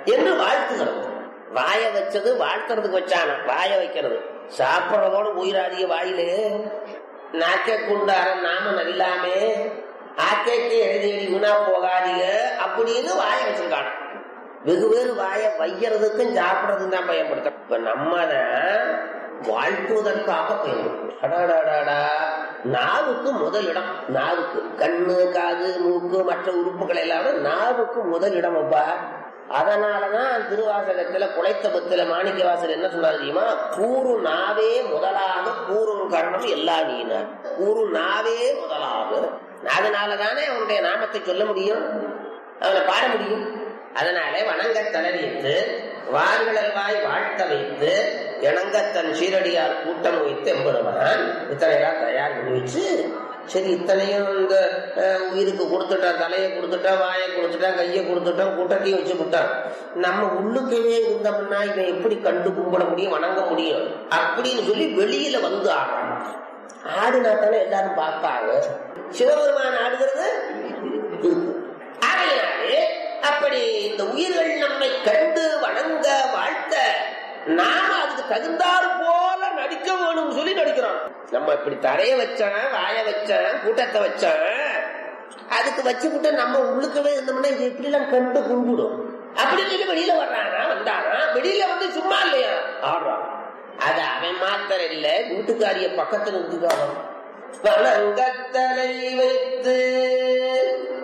என்று வாழ்த்துகிறது வாய வச்சது வாழ்த்துறதுக்கு வச்சான வாய வைக்கிறது சாப்பிடுறதோட உயிராதிய வாயிலே நாக்க குண்டார நாம நல்லாமே ஆக்கைக்கு எழுதி வீணா போகாதீங்க அப்படின்னு வாய வச்சிருக்காங்க வெகு வேறு வாய வைக்கிறதுக்கும் சாப்பிடறதுக்கும் தான் பயன்படுத்த இப்ப நம்ம தான் வாழ்த்துவதற்காக பயன்படுத்தும் அடாடாடாடா நாவுக்கு முதலிடம் நாவுக்கு கண்ணு காது மூக்கு மற்ற உறுப்புகள் எல்லாம் நாவுக்கு முதலிடம் அப்பா அதனாலதான் திருவாசகத்துல குலைத்தபத்துல மாணிக்க வாசல் என்ன சொன்னார் தெரியுமா கூறு நாவே முதலாக கூறும் கரணம் எல்லா நீனார் கூறு நாவே முதலாக அதனாலதானே அவனுடைய நாமத்தை சொல்ல முடியும் அவனை பாட முடியும் அதனாலே வணங்க தளவித்து வார்களல்வாய் வாழ்த்த வைத்து இணங்கத்தன் சீரடியார் கூட்டம் வைத்து எம்பெருமான் இத்தனைலாம் தயார் பண்ணி வச்சு சரி இத்தனையும் இந்த அஹ், உயிருக்கு கொடுத்துட்டான் தலையை கொடுத்துட்டான் வாயை கொடுத்துட்டான் கையை கொடுத்துட்டான் கூட்டத்தையும் வச்சு விட்டான் நம்ம உள்ளுக்கவே இருந்தோம்னா இவன் எப்படி கண்டு கும்பிட முடியும் வணங்க முடியும் அப்படின்னு சொல்லி வெளியில வந்து ஆடுறான் ஆடினா தானே எல்லாரும் பார்ப்பாங்க சிவபெருமான் ஆடுகிறது இருக்கு ஆகையினாலே அப்படி இந்த உயிர்கள் நம்மை கண்டு வணங்க வாழ்த்த நாம அதுக்கு தகுந்தாறு போல நடிக்க வேணும் சொல்லி நடிக்கிறோம் நம்ம இப்படி தரைய வச்சேன் வாய வச்சேன் கூட்டத்தை வச்சேன் அதுக்கு வச்சுக்கிட்டு நம்ம உள்ளுக்கவே இருந்தோம்னா இது எப்படி எல்லாம் கண்டு கும்பிடும் அப்படின்னு சொல்லி வெளியில வர்றானா வந்தானா வெளியில வந்து சும்மா இல்லையா ஆடுறான் அது அவன் மாத்திரம் இல்ல வீட்டுக்காரிய பக்கத்துல நிறுத்திக்காரன் வணங்கத்தலை வைத்து